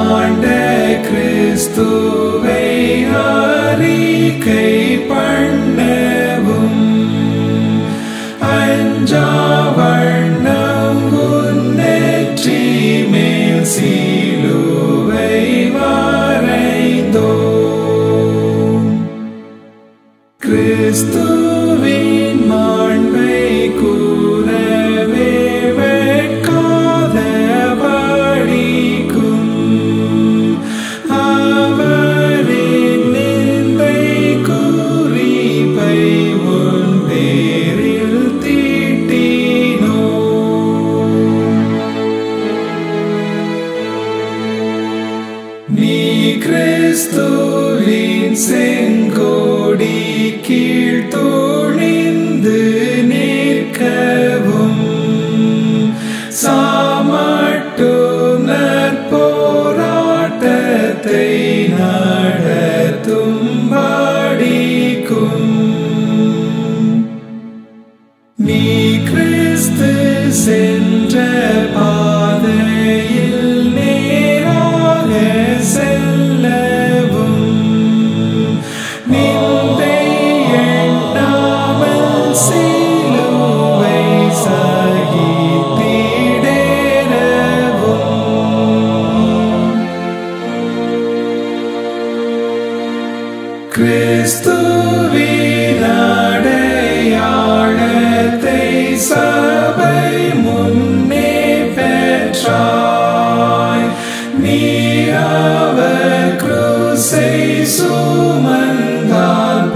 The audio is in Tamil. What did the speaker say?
மாண்ட கிறிஸ்துவை அறிக்கை பண்ணவும் அஞ்சா வண்ணம் உன் நெற்றி மேல் சீலுவை வரைந்தோம் கிறிஸ்துவின் மாண்பை கூறவே வெட்காத படிக்கும் அவரின் நிந்தை குறிப்பை உன் பேரில் தீட்டினோ நீ கிறிஸ்துவின் செங்கோடி கீழ் துணிந்து நிற்கவும் சாமட்டும் நற்போராட்டத்தை நடத்தும் படிக்கும் நீ கிறிஸ்து சென்ற பாதையில் நேராக செல்லவும் நிந்தை எண்ணாமல் சிலுவை சகித்திடவும் கிறிஸ்துவின் அடையாளத்தை சபை முன்னே பெற்றாய் நீ அவர் குருசை சுமந்தால்